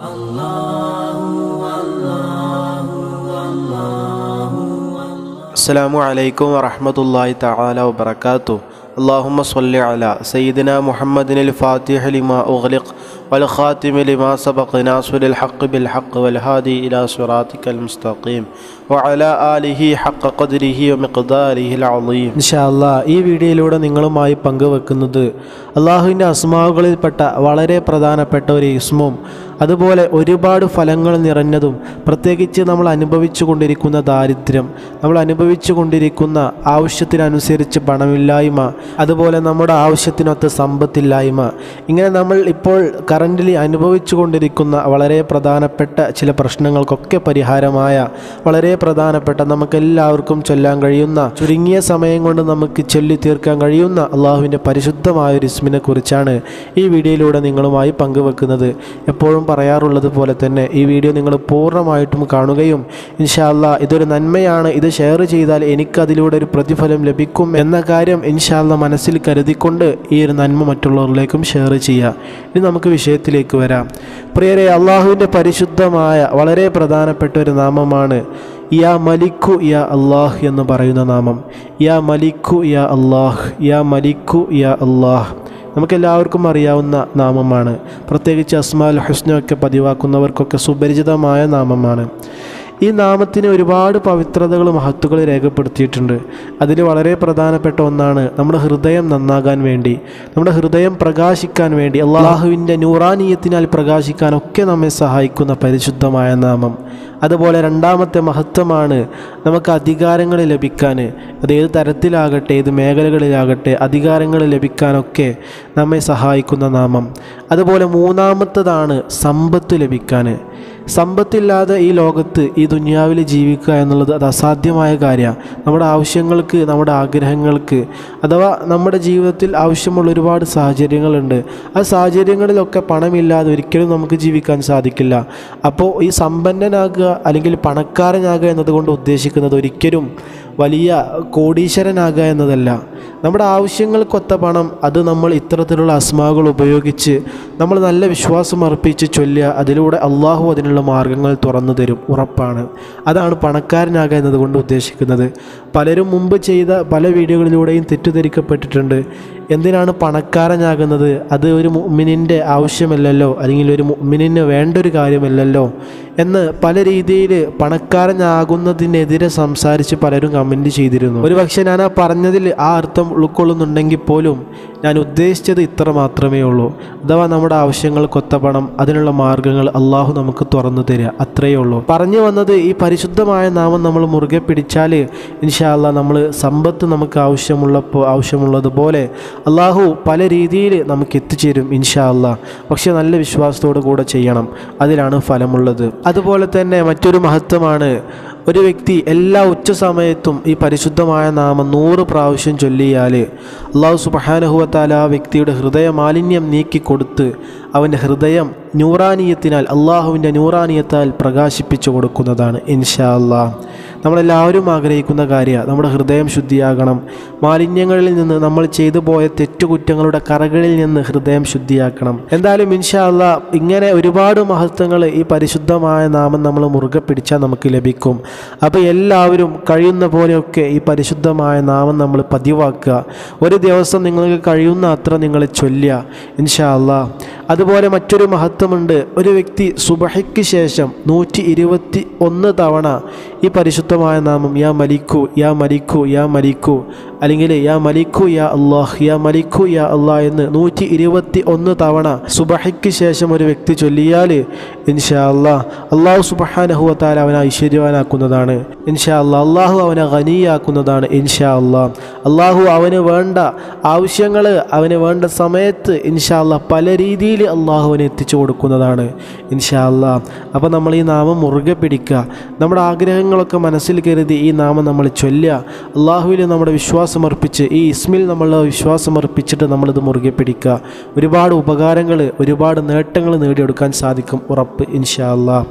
السلام عليكم ورحمة الله تعالى وبركاته اللهم صل على سيدنا محمد الفاتح لما أغلق والخاتم لما سبق ناصر الحق بالحق والهادي إلى صراطك المستقيم وعلى آله حق قدره ومقداره العظيم ഇൻഷാല്ല ഈ വീഡിയോയിലൂടെ നിങ്ങളുമായി പങ്കുവെക്കുന്നത് അള്ളാഹുവിൻ്റെ അസ്മാവുകളിൽപ്പെട്ട വളരെ പ്രധാനപ്പെട്ട ഒരു ഇസ്മും അതുപോലെ ഒരുപാട് ഫലങ്ങൾ നിറഞ്ഞതും പ്രത്യേകിച്ച് നമ്മൾ അനുഭവിച്ചു കൊണ്ടിരിക്കുന്ന ദാരിദ്ര്യം നമ്മൾ അനുഭവിച്ചു കൊണ്ടിരിക്കുന്ന ആവശ്യത്തിനനുസരിച്ച് പണമില്ലായ്മ അതുപോലെ നമ്മുടെ ആവശ്യത്തിനൊത്ത സമ്പത്തില്ലായ്മ ഇങ്ങനെ നമ്മൾ ഇപ്പോൾ കറൻ്റിൽ അനുഭവിച്ചു കൊണ്ടിരിക്കുന്ന വളരെ പ്രധാനപ്പെട്ട ചില പ്രശ്നങ്ങൾക്കൊക്കെ പരിഹാരമായ വളരെ പ്രധാനപ്പെട്ട നമുക്കെല്ലാവർക്കും ചൊല്ലാൻ കഴിയുന്ന ചുരുങ്ങിയ സമയം കൊണ്ട് നമുക്ക് ചൊല്ലി തീർക്കാൻ കഴിയുന്ന അള്ളാഹുവിൻ്റെ പരിശുദ്ധമായ ഒരു ഇസ്മിനെ കുറിച്ചാണ് ഈ വീഡിയോയിലൂടെ നിങ്ങളുമായി പങ്കുവെക്കുന്നത് എപ്പോഴും പറയാറുള്ളത് പോലെ തന്നെ ഈ വീഡിയോ നിങ്ങൾ പൂർണ്ണമായിട്ടും കാണുകയും ഇൻഷാല്ല ഇതൊരു നന്മയാണ് ഇത് ഷെയർ ചെയ്താൽ എനിക്കതിലൂടെ ഒരു പ്രതിഫലം ലഭിക്കും എന്ന കാര്യം ഇൻഷാല്ല മനസ്സിൽ കരുതിക്കൊണ്ട് ഈ ഒരു നന്മ മറ്റുള്ളവരിലേക്കും ഷെയർ ചെയ്യുക ഇനി നമുക്ക് വിഷയത്തിലേക്ക് വരാം പ്രിയരെ അള്ളാഹുവിൻ്റെ പരിശുദ്ധമായ വളരെ പ്രധാനപ്പെട്ട ഒരു നാമമാണ് യാ മലിക്കു യാ അള്ളാഹ് എന്ന് പറയുന്ന നാമം യാ മലിക്കു യാ അള്ളാഹ് യാ മലിക്കു യാ അള്ളാഹ് നമുക്കെല്ലാവർക്കും അറിയാവുന്ന നാമമാണ് പ്രത്യേകിച്ച് അസ്മാൽ ഹുസ്നൊക്കെ പതിവാക്കുന്നവർക്കൊക്കെ സുപരിചിതമായ നാമമാണ് ഈ നാമത്തിന് ഒരുപാട് പവിത്രതകൾ മഹത്തുകൾ രേഖപ്പെടുത്തിയിട്ടുണ്ട് അതിൽ വളരെ പ്രധാനപ്പെട്ട ഒന്നാണ് നമ്മുടെ ഹൃദയം നന്നാകാൻ വേണ്ടി നമ്മുടെ ഹൃദയം പ്രകാശിക്കാൻ വേണ്ടി അള്ളാഹുവിൻ്റെ നൂറാനീയത്തിനാൽ പ്രകാശിക്കാനൊക്കെ നമ്മെ സഹായിക്കുന്ന പരിശുദ്ധമായ നാമം അതുപോലെ രണ്ടാമത്തെ മഹത്വമാണ് നമുക്ക് അധികാരങ്ങൾ ലഭിക്കാൻ അത് ഏത് തരത്തിലാകട്ടെ ഏത് മേഖലകളിലാകട്ടെ അധികാരങ്ങൾ ലഭിക്കാനൊക്കെ നമ്മെ സഹായിക്കുന്ന നാമം അതുപോലെ മൂന്നാമത്തതാണ് സമ്പത്ത് ലഭിക്കാൻ സമ്പത്തില്ലാതെ ഈ ലോകത്ത് ഈ ദുനിയാവിൽ ജീവിക്കുക എന്നുള്ളത് അത് അസാധ്യമായ കാര്യമാണ് നമ്മുടെ ആവശ്യങ്ങൾക്ക് നമ്മുടെ ആഗ്രഹങ്ങൾക്ക് അഥവാ നമ്മുടെ ജീവിതത്തിൽ ആവശ്യമുള്ള ഒരുപാട് സാഹചര്യങ്ങളുണ്ട് ആ സാഹചര്യങ്ങളിലൊക്കെ പണമില്ലാതെ ഒരിക്കലും നമുക്ക് ജീവിക്കാൻ സാധിക്കില്ല അപ്പോൾ ഈ സമ്പന്നനാകുക അല്ലെങ്കിൽ പണക്കാരനാകുക എന്നതുകൊണ്ട് ഉദ്ദേശിക്കുന്നത് ഒരിക്കലും വലിയ കോടീശ്വരനാകുക എന്നതല്ല നമ്മുടെ ആവശ്യങ്ങൾക്കൊത്ത പണം അത് നമ്മൾ ഇത്തരത്തിലുള്ള അസ്മാകൾ ഉപയോഗിച്ച് നമ്മൾ നല്ല വിശ്വാസം അർപ്പിച്ച് ചൊല്ലുക അതിലൂടെ അള്ളാഹു അതിനുള്ള മാർഗങ്ങൾ തുറന്നു തരും ഉറപ്പാണ് അതാണ് പണക്കാരനാകുക എന്നതുകൊണ്ട് ഉദ്ദേശിക്കുന്നത് പലരും മുമ്പ് ചെയ്ത പല വീഡിയോകളിലൂടെയും തെറ്റിദ്ധരിക്കപ്പെട്ടിട്ടുണ്ട് എന്തിനാണ് പണക്കാരനാകുന്നത് അത് ഒരു മുഅ്മിനിൻ്റെ ആവശ്യമല്ലല്ലോ അല്ലെങ്കിൽ ഒരു മുഅ്മിനിന് വേണ്ട ഒരു കാര്യമല്ലല്ലോ എന്ന് പല രീതിയിൽ പണക്കാരനാകുന്നതിനെതിരെ സംസാരിച്ച് പലരും കമൻറ്റ് ചെയ്തിരുന്നു ഒരു പക്ഷേ ഞാൻ ആ പറഞ്ഞതിൽ ആ അർത്ഥം ഉൾക്കൊള്ളുന്നുണ്ടെങ്കിൽ പോലും ഞാൻ ഉദ്ദേശിച്ചത് ഇത്ര മാത്രമേ ഉള്ളൂ അഥവാ നമ്മുടെ ആവശ്യങ്ങൾക്കൊത്ത പണം അതിനുള്ള മാർഗങ്ങൾ അള്ളാഹു നമുക്ക് തുറന്നു തരിക അത്രയേ ഉള്ളൂ പറഞ്ഞു വന്നത് ഈ പരിശുദ്ധമായ നാമം നമ്മൾ മുറുകെ പിടിച്ചാൽ ഇൻഷാല്ല നമ്മൾ സമ്പത്ത് നമുക്ക് ആവശ്യമുള്ളപ്പോൾ ആവശ്യമുള്ളതുപോലെ അള്ളാഹു പല രീതിയിൽ നമുക്ക് എത്തിച്ചേരും ഇൻഷാ അല്ലാ പക്ഷെ നല്ല വിശ്വാസത്തോടു കൂടെ ചെയ്യണം അതിലാണ് ഫലമുള്ളത് അതുപോലെ തന്നെ മറ്റൊരു മഹത്വമാണ് ഒരു വ്യക്തി എല്ലാ ഉച്ച സമയത്തും ഈ പരിശുദ്ധമായ നാമം നൂറ് പ്രാവശ്യം ചൊല്ലിയാൽ അള്ളാഹു സുബഹാനഹുവത്താല ആ വ്യക്തിയുടെ ഹൃദയ മാലിന്യം നീക്കിക്കൊടുത്ത് അവൻ്റെ ഹൃദയം നൂറാനീയത്തിനാൽ അള്ളാഹുവിൻ്റെ നൂറാനീയത്താൽ പ്രകാശിപ്പിച്ചു കൊടുക്കുന്നതാണ് ഇൻഷാ അല്ലാ നമ്മളെല്ലാവരും ആഗ്രഹിക്കുന്ന കാര്യമാണ് നമ്മുടെ ഹൃദയം ശുദ്ധിയാകണം മാലിന്യങ്ങളിൽ നിന്ന് നമ്മൾ ചെയ്തു പോയ തെറ്റുകുറ്റങ്ങളുടെ കറകളിൽ നിന്ന് ഹൃദയം ശുദ്ധിയാക്കണം എന്തായാലും ഇൻഷാ അല്ലാ ഇങ്ങനെ ഒരുപാട് മഹത്വങ്ങൾ ഈ പരിശുദ്ധമായ നാമം നമ്മൾ മുറുകെ പിടിച്ചാൽ നമുക്ക് ലഭിക്കും അപ്പോൾ എല്ലാവരും കഴിയുന്ന പോലെയൊക്കെ ഈ പരിശുദ്ധമായ നാമം നമ്മൾ പതിവാക്കുക ഒരു ദിവസം നിങ്ങൾക്ക് കഴിയുന്ന അത്ര നിങ്ങൾ ചൊല്ലുക ഇൻഷാ അല്ലാ അതുപോലെ മറ്റൊരു മഹത്വമുണ്ട് ഒരു വ്യക്തി സുബഹയ്ക്ക് ശേഷം നൂറ്റി ഇരുപത്തി ഒന്ന് തവണ ഈ പരിശുദ്ധമായ നാമം യാ മലിക്കു യാ മലിക്കു യാ മലിക്കു അല്ലെങ്കിൽ യാ മലിക്കു യാ അള്ളാഹ് യാ മലിക്കു യാ അള്ളാഹ് എന്ന് നൂറ്റി ഇരുപത്തി ഒന്ന് തവണ സുബഹയ്ക്ക് ശേഷം ഒരു വ്യക്തി ചൊല്ലിയാൽ ഇൻഷാ അള്ളാഹ് അള്ളാഹു സുബഹാനഹുവത്താൽ അവനെ ഐശ്വര്യവാനാക്കുന്നതാണ് ഇൻഷാ അള്ളാഹ് അള്ളാഹു അവനെ ഖനിയാക്കുന്നതാണ് ഇൻഷാ അള്ളാഹ് അള്ളാഹു അവന് വേണ്ട ആവശ്യങ്ങൾ അവന് വേണ്ട സമയത്ത് ഇൻഷാ അള്ളാഹ് പല രീതിയിൽ അള്ളാഹു അവന് എത്തിച്ചു കൊടുക്കുന്നതാണ് ഇൻഷാ അള്ളാഹ് അപ്പോൾ നമ്മൾ ഈ നാമം മുറുകെ പിടിക്കുക നമ്മുടെ ആഗ്രഹങ്ങളൊക്കെ മനസ്സിൽ കരുതി ഈ നാമം നമ്മൾ ചൊല്ലുക അള്ളാഹുവിൽ നമ്മുടെ വിശ്വാസം അർപ്പിച്ച് ഈ ഇസ്മിൽ നമ്മൾ വിശ്വാസം അർപ്പിച്ചിട്ട് നമ്മളിത് മുറുകെ പിടിക്കുക ഒരുപാട് ഉപകാരങ്ങൾ ഒരുപാട് നേട്ടങ്ങൾ നേടിയെടുക്കാൻ സാധിക്കും ഉറപ്പ് ഇൻഷാ അള്ളാഹ്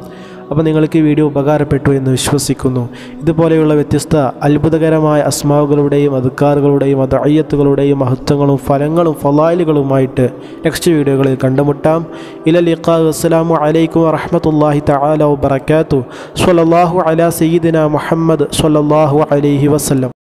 അപ്പോൾ നിങ്ങൾക്ക് ഈ വീഡിയോ ഉപകാരപ്പെട്ടു എന്ന് വിശ്വസിക്കുന്നു ഇതുപോലെയുള്ള വ്യത്യസ്ത അത്ഭുതകരമായ അസ്മാവുകളുടെയും അധികാറുകളുടെയും അത് അയ്യത്തുകളുടെയും മഹത്വങ്ങളും ഫലങ്ങളും ഫലായിലുകളുമായിട്ട് നെക്സ്റ്റ് വീഡിയോകളിൽ കണ്ടുമുട്ടാം ഇലൽ ഇഖാ അസ്സലാമു അലൈക്കും വറഹ്മത്തുള്ളാഹി തആല വബറകാതുഹു സ്വല്ലല്ലാഹു അലാ സയ്യിദിന മുഹമ്മദ് സ്വല്ലല്ലാഹു അലൈഹി വസല്ലം